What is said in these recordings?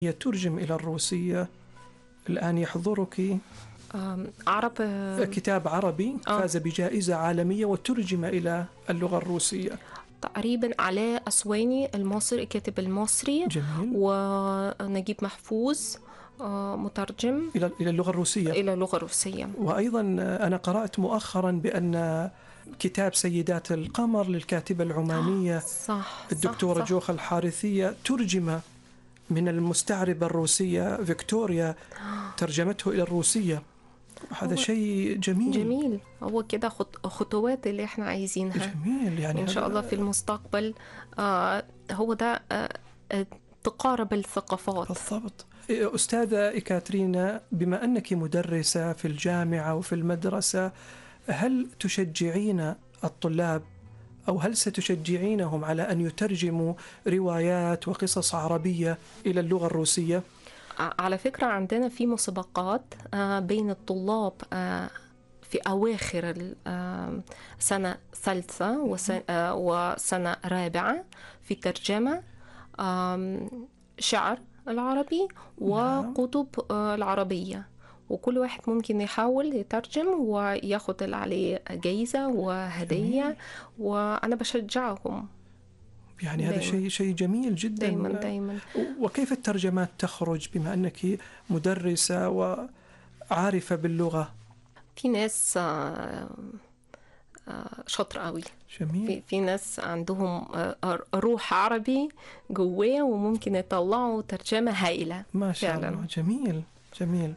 ترجم إلى الروسية الآن يحضرك آم، عرب آه، كتاب عربي آه. فاز بجائزة عالمية وترجم إلى اللغة الروسية تقريبا علاء أسواني المصري الكاتب المصري جميل ونجيب محفوظ آه، مترجم إلى إلى اللغة الروسية إلى اللغة الروسية وأيضا أنا قرأت مؤخرا بأن كتاب سيدات القمر للكاتبة العمانية صح الدكتورة صح, صح. جوخة الحارثية ترجم من المستعربة الروسية فيكتوريا ترجمته إلى الروسية هذا هو شيء جميل جميل هو كده خط- خطوات اللي احنا عايزينها جميل يعني ان شاء هذا- الله في المستقبل آه هو ده آه آه، تقارب الثقافات بالضبط أستاذة إكاترينا بما أنك مدرسة في الجامعة وفي المدرسة هل تشجعين الطلاب أو هل ستشجعينهم على أن يترجموا روايات وقصص عربية إلى اللغة الروسية؟ على فكرة عندنا في مسابقات آه، بين الطلاب آه، في أواخر ال- آه، سنة ثالثة وس- آه، وسنة رابعة في ترجمة آم، شعر العربي وكتب آه، العربية وكل واحد ممكن يحاول يترجم وياخد اللي عليه جايزة وهدية وأنا بشجعهم يعني هذا دايماً. شيء شيء جميل جدا دايما دايما وكيف الترجمات تخرج بما أنك مدرسة وعارفة باللغة؟ في ناس آه، آه، شاطرة قوي جميل في, في ناس عندهم آه، روح عربي جواه وممكن يطلعوا ترجمة هائلة ما شاء فعلاً. الله جميل جميل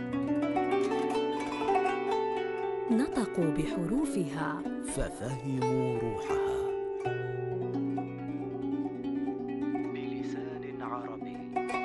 نطقوا بحروفها ففهموا روحها بلسان عربي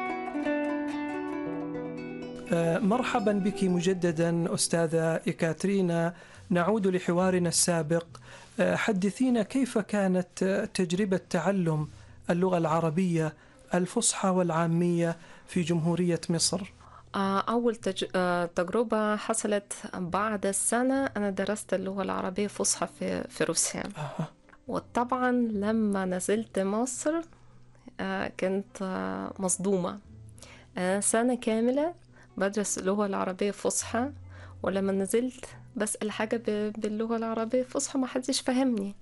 آه، مرحبا بك مجددا أستاذة إكاترينا نعود لحوارنا السابق آه، حدثينا كيف كانت آه، تجربة تعلم اللغة العربية الفصحى والعامية في جمهورية مصر آه، أول تج... آه، تجربة حصلت بعد السنة أنا درست اللغة العربية فصحى في, في روسيا آه، وطبعا لما نزلت مصر آه، كنت آه، مصدومة أنا سنة كاملة بدرس اللغة العربية فصحى ولما نزلت بسأل حاجة ب- باللغة العربية فصحى ما حدش فهمني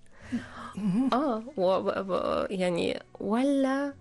اه و... ب- يعني ولا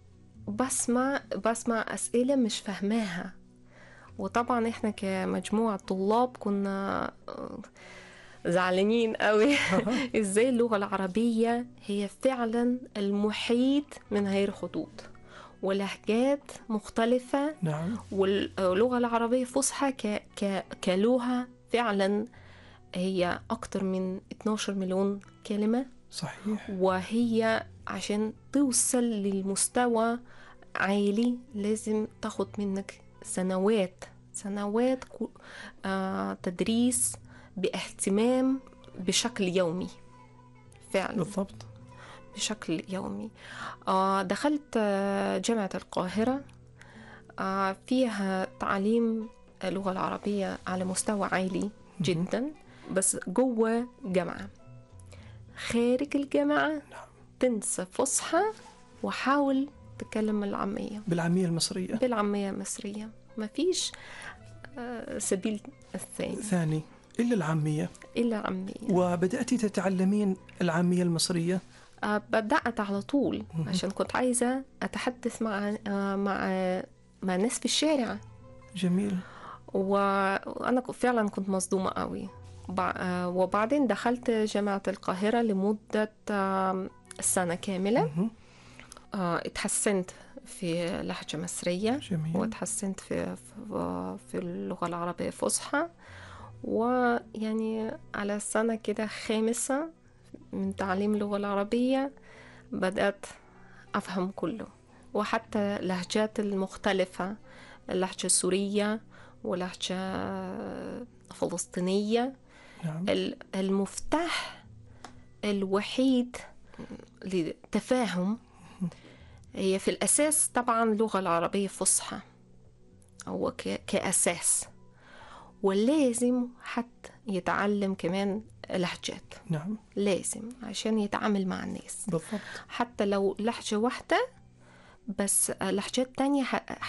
بسمع بسمع أسئلة مش فاهماها وطبعا احنا كمجموعة طلاب كنا آه، زعلانين قوي ازاي اللغة العربية هي فعلا المحيط من غير خطوط ولهجات مختلفة نعم واللغة العربية فصحى ك... ك... كلغة فعلا هي أكتر من 12 مليون كلمة صحيح وهي عشان توصل للمستوى عالي لازم تاخد منك سنوات سنوات كو- آه تدريس باهتمام بشكل يومي فعلا بالضبط بشكل يومي آه دخلت آه، جامعة القاهرة آه فيها تعليم اللغة العربية على مستوى عالي جدا بس جوه جامعة خارج الجامعة تنسى فصحى وحاول تتكلم العامية بالعامية المصرية بالعامية المصرية مفيش آه، سبيل الثاني ثاني إلا العامية إلا عامية وبدأت تتعلمين العامية المصرية آه، بدأت على طول عشان كنت عايزة أتحدث مع آه، مع مع ناس في الشارع جميل و- وأنا ك- فعلا كنت مصدومة قوي وبع- آه، وبعدين دخلت جامعة القاهرة لمدة آم، سنة كاملة مهم. آه، اتحسنت في لهجة مصرية جميل واتحسنت في في, في اللغة العربية الفصحى ويعني على السنة كده خامسة من تعليم اللغة العربية بدأت أفهم كله وحتى لهجات المختلفة اللهجة السورية ولهجة فلسطينية نعم ال- المفتاح الوحيد للتفاهم هي في الأساس طبعا اللغة العربية فصحى هو ك- كأساس ولازم حتى يتعلم كمان لهجات بس لهجات تانية ح-